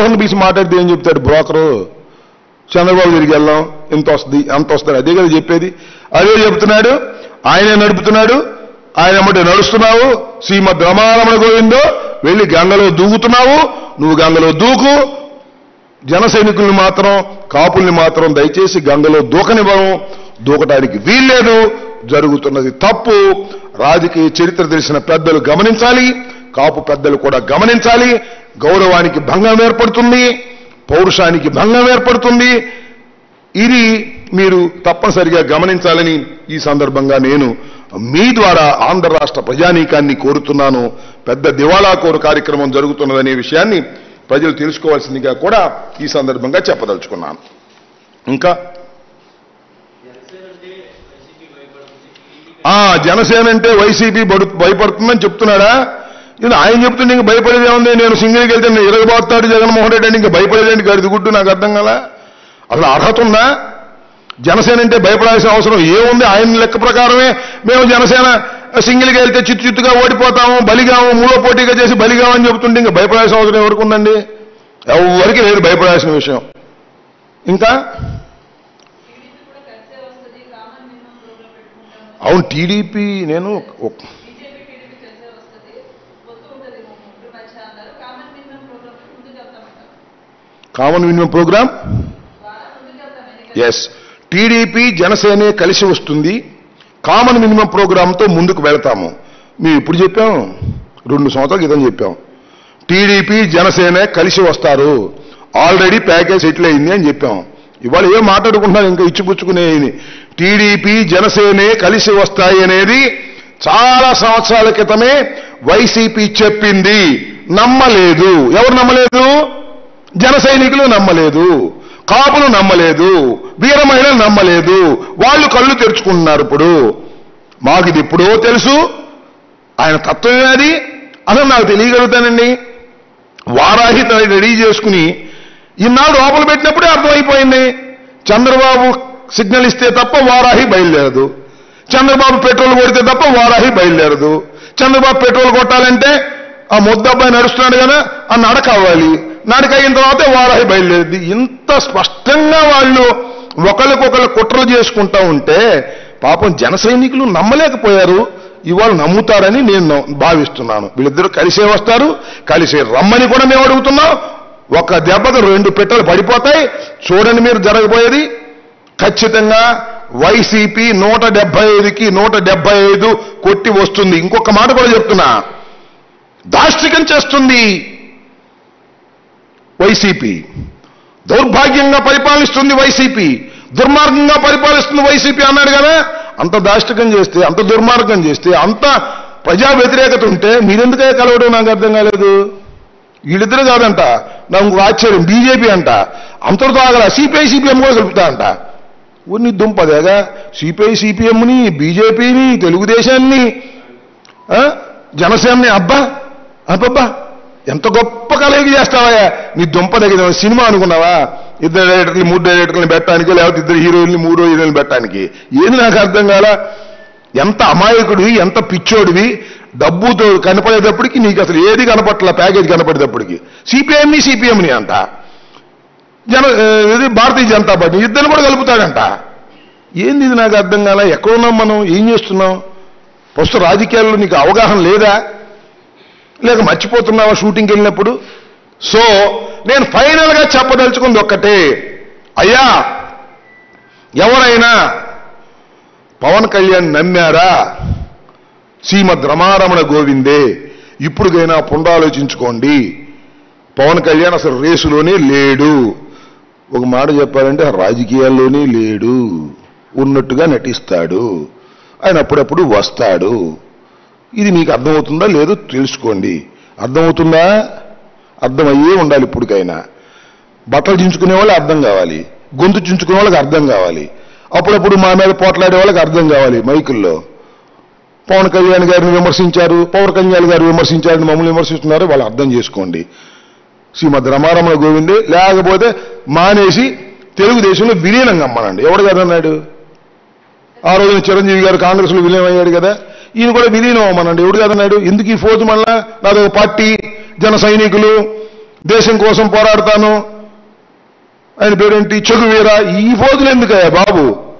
ఒకరిని పిలిచి మాట్లాడితే ఏం చెప్తాడు బ్రోకరు చంద్రబాబు తిరిగి వెళ్దాం ఇంత వస్తుంది అంత వస్తుంది అదే కదా చెప్పేది అదే చెప్తున్నాడు ఆయనే నడుపుతున్నాడు ఆయన ఎమ్మటి నడుస్తున్నావు శ్రీమద్ రమారమణ గోవిందో వెళ్ళి గంగలో దూకుతున్నావు నువ్వు గంగలో దూకు జన సైనికుల్ని మాత్రం కాపుల్ని మాత్రం దయచేసి గంగలో దూకనివ్వడం దూకటానికి వీల్లేదు జరుగుతున్నది తప్పు రాజకీయ చరిత్ర తెలిసిన పెద్దలు గమనించాలి కాపు పెద్దలు కూడా గమనించాలి గౌరవానికి భంగం ఏర్పడుతుంది పౌరుషానికి భంగం ఏర్పడుతుంది ఇది మీరు తప్పనిసరిగా గమనించాలని ఈ సందర్భంగా నేను మీ ద్వారా ఆంధ్ర రాష్ట్ర ప్రజానీకాన్ని కోరుతున్నాను పెద్ద దివాళా కోరు కార్యక్రమం జరుగుతున్నదనే విషయాన్ని ప్రజలు తెలుసుకోవాల్సిందిగా కూడా ఈ సందర్భంగా చెప్పదలుచుకున్నాను ఇంకా ఆ జనసేన అంటే వైసీపీ బడు భయపడుతుందని చెప్తున్నాడా ఇది ఆయన చెప్తుంటే ఇంక భయపడేది ఏముంది నేను సింగిల్కి వెళ్తే నేను ఇరగబోతాడు జగన్మోహన్ రెడ్డి అంటే ఇంకా భయపడేదండి గడిది గుడ్డు నాకు అర్థం కదా అసలు అర్హత ఉందా జనసేన అంటే భయపడాల్సిన అవసరం ఏముంది ఆయన లెక్క ప్రకారమే మేము జనసేన సింగిల్గా వెళ్తే చిత్తు చిత్తుగా ఓడిపోతాము బలిగాము మూడో పోటీగా చేసి బలిగామని చెబుతుంటే ఇంకా భయపడాల్సిన అవసరం ఎవరికి ఉందండి ఎవరికి లేదు భయపడాల్సిన విషయం ఇంకా టీడీపీ కూడా కలిసే వస్తుంది కామన్ మినిమం ప్రోగ్రామ్ పెట్టుకుంటాము అవును టీడీపీ నేను ఒక- బీజేపీ టీడీపీ కలిసే వస్తుంది వస్తూ ఉంటుంది ముగ్గురు మధ్య అన్నారు కామన్ మినిమం ప్రోగ్రామ్ ముందుకు వెళ్తామంటారు కామన్ మినిమం ప్రోగ్రామ్ ద్వారా ముందుకు వెళ్తాం ఎన్నికలు ఎస్ టీడీపీ జనసేనే కలిసి వస్తుంది కామన్ మినిమం ప్రోగ్రాంతో ముందుకు వెళతాము మేము ఇప్పుడు చెప్పాం రెండు సంవత్సరాల క్రితం చెప్పాం టీడీపీ జనసేనే కలిసి వస్తారు ఆల్రెడీ ప్యాకేజ్ సెటిల్ అయింది అని చెప్పాం ఇవాళ ఏం మాట్లాడుకుంటున్నారు ఇంకా ఇచ్చిపుచ్చుకునే టీడీపీ జనసేనే కలిసి వస్తాయి అనేది చాలా సంవత్సరాల క్రితమే వైసీపీ చెప్పింది నమ్మలేదు ఎవరు నమ్మలేదు జన సైనికులు నమ్మలేదు కాపులు నమ్మలేదు వీర మహిళలు నమ్మలేదు వాళ్ళు కళ్ళు తెరుచుకుంటున్నారు ఇప్పుడు మాకు ఇది ఎప్పుడో తెలుసు ఆయన తత్వమే అది అసలు నాకు తెలియగలుగుతానండి వారాహి తన రెడీ చేసుకుని ఇన్నాళ్ళు లోపల పెట్టినప్పుడే అర్థమైపోయింది చంద్రబాబు సిగ్నల్ ఇస్తే తప్ప వారాహి బయలుదేరదు చంద్రబాబు పెట్రోల్ కొడితే తప్ప వారాహి బయలుదేరదు చంద్రబాబు పెట్రోల్ కొట్టాలంటే ఆ ముద్దబ్బాయి నడుస్తున్నాడు కదా ఆ నడక అవ్వాలి నడక అయిన తర్వాతే వారాహి బయలుదేరింది ఇంత స్పష్టంగా వాళ్ళు ఒకరికొకరు కుట్రలు చేసుకుంటా ఉంటే పాపం జన సైనికులు నమ్మలేకపోయారు ఇవాళ నమ్ముతారని నేను నమ్ము- భావిస్తున్నాను వీళ్ళిద్దరూ కలిసే వస్తారు కలిసే రమ్మని కూడా మేము అడుగుతున్నాం ఒక దెబ్బకు రెండు పెట్టెలు పడిపోతాయి చూడండి మీరు జరగబోయేది ఖచ్చితంగా వైసీపీ నూట డెబ్బై ఐదుకి నూట డెబ్బై ఐదు కొట్టి వస్తుంది ఇంకొక మాట కూడా చెప్తున్నా దాష్టికం చేస్తుంది వైసీపీ దౌర్భాగ్యంగా పరిపాలిస్తుంది వైసీపీ దుర్మార్గంగా పరిపాలిస్తుంది వైసీపీ అన్నాడు కదా అంత దాష్టికం చేస్తే అంత దుర్మార్గం చేస్తే అంత ప్రజా వ్యతిరేకత ఉంటే మీరెందుకే కలవడం నాకు అర్థం కాలేదు వీళ్ళిద్దరు కాదంట నాకు ఇంకొక ఆశ్చర్యం బీజేపీ అంట అంతటితో ఆగల సిపిఐ సిపిఎం కూడా కలుపుతా అంట ఉన్ని దుంపదేగా సిపిఐ సిపిఎంని బీజేపీని తెలుగుదేశాన్ని ఆ, జనసేనని అబ్బా అబ్బబ్బా ఎంత గొప్ప కలయిక చేస్తావా నీ దుంప దగ్గర సినిమా అనుకున్నావా ఇద్దరు డైరెక్టర్లు మూడు డైరెక్టర్లు పెట్టడానికి లేకపోతే ఇద్దరు హీరోయిన్లు మూడు హీరోయిన్లు పెట్టడానికి ఏది నాకు అర్థం కాల ఎంత అమాయకుడివి ఎంత పిచ్చోడివి డబ్బుతో కనపడేటప్పటికి నీకు అసలు ఏది కనపట్ల ప్యాకేజ్ కనపడేటప్పటికి సిపిఎంని సిపిఎంని అంట జన ఆ, ఇది భారతీయ జనతా పార్టీ ఇద్దరు కూడా కలుపుతాడంట ఏంది ఇది నాకు అర్థం కాల ఎక్కడున్నాం మనం ఏం చేస్తున్నాం ప్రస్తుత రాజకీయాల్లో నీకు అవగాహన లేదా లేక మర్చిపోతున్నావా షూటింగ్కి వెళ్ళినప్పుడు సో నేను ఫైనల్గా చెప్పదలుచుకుంది ఒక్కటే అయ్యా ఎవరైనా పవన్ కళ్యాణ్ నమ్మారా శ్రీమద్ రమారమణ గోవిందే ఇప్పుడుకైనా పునరాలోచించుకోండి పవన్ కళ్యాణ్ అసలు రేసులోనే లేడు ఒక మాట చెప్పాలంటే రాజకీయాల్లోనే లేడు ఉన్నట్టుగా నటిస్తాడు ఆయన అప్పుడప్పుడు వస్తాడు ఇది మీకు అర్థమవుతుందా లేదో తెలుసుకోండి అర్థమవుతుందా అర్థమయ్యే ఉండాలి ఇప్పటికైనా బట్టలు చించుకునే వాళ్ళకి అర్థం కావాలి గొంతు చించుకునే వాళ్ళకి అర్థం కావాలి అప్పుడప్పుడు మా మీద పోట్లాడే వాళ్ళకి అర్థం కావాలి మైకుల్లో పవన్ కళ్యాణ్ గారిని విమర్శించారు పవన్ కళ్యాణ్ గారు విమర్శించారని మమ్మల్ని విమర్శిస్తున్నారు వాళ్ళు అర్థం చేసుకోండి శ్రీమద్ రమారమణ గోవిందే లేకపోతే మానేసి తెలుగుదేశంలో విలీనంగా అమ్మనండి ఎవడు కదా అన్నాడు ఆ రోజున చిరంజీవి గారు కాంగ్రెస్ లో విలీనం అయ్యాడు కదా ఈయన కూడా విలీనం అవ్వమనండి ఎవడు కదన్నాడు ఎందుకు ఈ ఫోజు మళ్ళా నాదొక పార్టీ జన సైనికులు దేశం కోసం పోరాడతాను ఆయన పేరేంటి చెగువీర ఈ పోజులు ఎందుకయ్యా బాబు